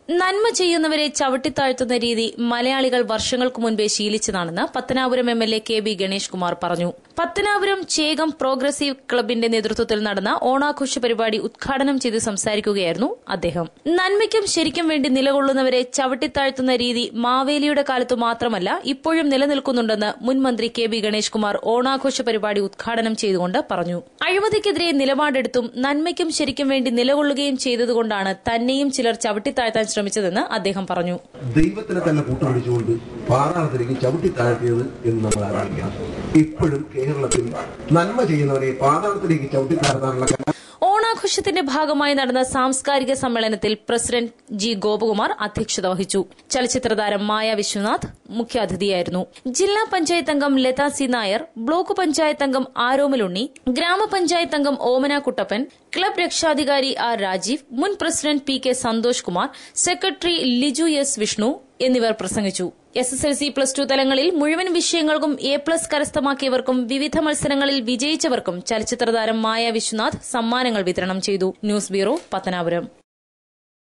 നന്മ ചെയ്യുന്നവരെ ചവിട്ടിത്താഴ്ത്തുന്ന രീതി മലയാളികൾ വർഷങ്ങൾക്ക് മുൻപേ ശീലിച്ചതാണെന്ന് Pathanapuram M L A K B Ganesh Kumar പറഞ്ഞു പത്തനാപുരം ചേകം പ്രോഗ്രസീവ് ക്ലബിന്റെ നേതൃത്വത്തിൽ നടന്ന ഓണാഘോഷ പരിപാടി ഉദ്ഘാടനം ചെയ്ത് സംസാരിക്കുകയായിരുന്നു അദ്ദേഹം നന്മയ്ക്കും ശരിക്കും വേണ്ടി നിലകൊള്ളുന്നവരെ ചവിട്ടിത്താഴ്ത്തുന്ന രീതി മാവേലിയുടെ കാലത്തു മാത്രമല്ല ഇപ്പോഴും നിലനിൽക്കുന്നുണ്ടെന്ന് മുൻ മന്ത്രി കെ ബി ഗണേഷ് കുമാർ ഓണാഘോഷ പരിപാടി ഉദ്ഘാടനം ചെയ്തുകൊണ്ട് പറഞ്ഞു അഴിമതിക്കെതിരെ നിലപാടെടുത്തും നന്മയ്ക്കും ശരിക്കും വേണ്ടി നിലകൊള്ളുകയും ചെയ്തതുകൊണ്ടാണ് തന്നെയും ചിലർ ചവിട്ടിത്താഴ്ത്താൻ ശ്രമിച്ചതെന്ന് അദ്ദേഹം പറഞ്ഞു ദൈവത്തിനെ തന്നെ കൂട്ടുപിടിച്ചുകൊണ്ട് പാതാളത്തിലേക്ക് ചവിട്ടി താഴ്ത്തിയത് എന്ന് നമ്മൾ ആലോചിക്കണം ഇപ്പോഴും കേരളത്തിൽ നന്മ ചെയ്യുന്നവരെ പാതാളത്തിലേക്ക് ചവിട്ടി താഴ്ത്താനുള്ള കല ഓണാഘോഷത്തിന്റെ ഭാഗമായി നടന്ന സാംസ്കാരിക സമ്മേളനത്തിൽ പ്രസിഡന്റ് ജി ഗോപകുമാർ അധ്യക്ഷത വഹിച്ചു ചലച്ചിത്ര താരം മായ വിശ്വനാഥ് മുഖ്യാതിഥിയായിരുന്നു ജില്ലാ പഞ്ചായത്ത് അംഗം ലത സി നായർ ബ്ലോക്ക് പഞ്ചായത്ത് അംഗം ആരോമലുണ്ണി ഗ്രാമപഞ്ചായത്ത് അംഗം ഓമന കുട്ടപ്പൻ ക്ലബ് രക്ഷാധികാരി ആർ രാജീവ് മുൻ president P K Santhosh Kumar secretary Liju S Vishnu എന്നിവർ പ്രസംഗിച്ചു S S L C plus two തലങ്ങളിൽ മുഴുവൻ വിഷയങ്ങൾക്കും എ പ്ലസ് കരസ്ഥമാക്കിയവർക്കും വിവിധ മത്സരങ്ങളിൽ വിജയിച്ചവർക്കും ചലച്ചിത്ര താരം മായ വിശ്വനാഥ് സമ്മാനങ്ങൾ വിതരണം ചെയ്തു ന്യൂസ് ബ്യൂറോ പത്തനാപുരം